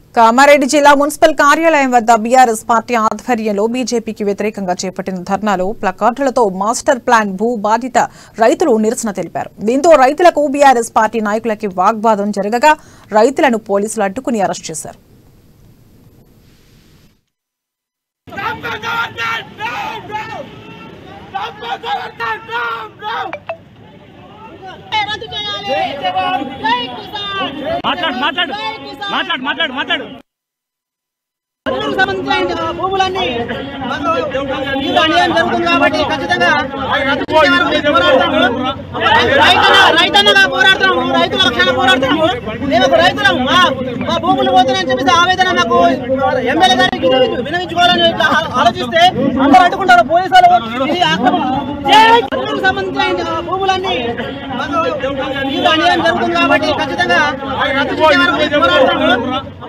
కామారెడ్డి జిల్లా మున్సిపల్ కార్యాలయం వద్ద బీఆర్ఎస్ పార్టీ ఆధ్వర్యంలో బీజేపీకి వ్యతిరేకంగా చేపట్టిన ధర్నాలో ప్లకార్డులతో మాస్టర్ ప్లాన్ భూ బాధిత రైతులు నిరసన తెలిపారు దీంతో రైతులకు బీఆర్ఎస్ పార్టీ నాయకులకి వాగ్వాదం జరగగా రైతులను పోలీసులు అడ్డుకుని అరెస్ట్ చేశారు Stop the government! No, no! Stop the government! No, no! రద్దు చేయాలి జై కిసాన్ మాట్లాడు మాట్లాడు జై కిసాన్ మాట్లాడు మాట్లాడు మాట్లాడు భూములకు సంబంధించిన భూములన్నీ మాకు తీవ్ర అన్యాయం జరుగుతుంది కాబట్టి ఖచ్చితంగా అది రద్దు చేసే వరకు మేము పోరాడతాము రైతన్న రైతన్నగా పోరాడతాము రైతుల రక్షణ పోరాడతాము మేము ఒక రైతులం మా మా భూములు పోతున్నాయని చెప్పేసి ఆవేదన నాకు ఎమ్మెల్యే గారికి వినవి- వినవించుకోవాలని ఇట్లా ఆ- ఆలోచిస్తే అందరూ అడ్డుకుంటారు పోలీసులు ఇది అక్రమం. భూములకు సంబంధించిన భూములన్నీ మాకు తీవ్ర అన్యాయం జరుగుతుంది కాబట్టి ఖచ్చితంగా అది రద్దు చేసే వరకు మేము పోరాడతాము